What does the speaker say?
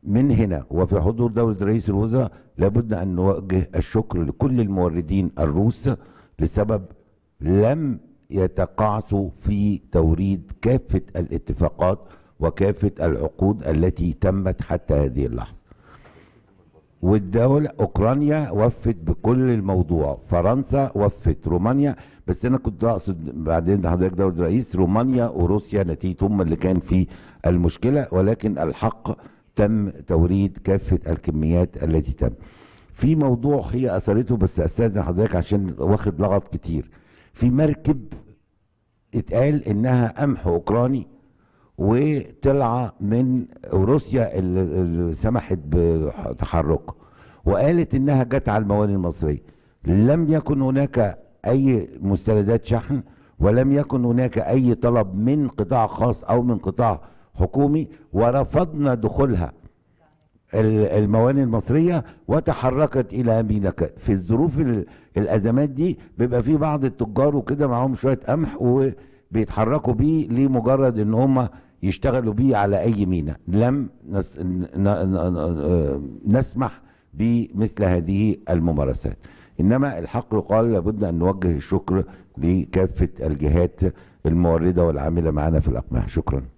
من هنا وفي حضور دولة رئيس الوزراء لابد أن نوجه الشكر لكل الموردين الروس لسبب لم يتقاعسوا في توريد كافة الاتفاقات وكافة العقود التي تمت حتى هذه اللحظة والدولة أوكرانيا وفت بكل الموضوع فرنسا وفت رومانيا بس أنا كنت أقصد بعدين حضرتك دولة رئيس رومانيا وروسيا نتيجة هم اللي كان في المشكلة ولكن الحق تم توريد كافة الكميات التي تم في موضوع هي أثرته بس أستاذن حضرتك عشان واخد لغط كتير في مركب اتقال إنها قمح أوكراني وطلع من روسيا اللي اللي سمحت بتحركه وقالت انها جت على الموانئ المصريه لم يكن هناك اي مستندات شحن ولم يكن هناك اي طلب من قطاع خاص او من قطاع حكومي ورفضنا دخولها ال- الموانئ المصريه وتحركت الى ميناء في الظروف ال- الازمات دي بيبقى في بعض التجار وكده معاهم شويه قمح وبيتحركوا بيه لمجرد ان هم يشتغلوا بيه على اي ميناء لم نس ن ن ن آه، نسمح بمثل هذه الممارسات انما الحق يقال لابد ان نوجه الشكر لكافه الجهات المورده والعامله معنا في الاقماع شكرا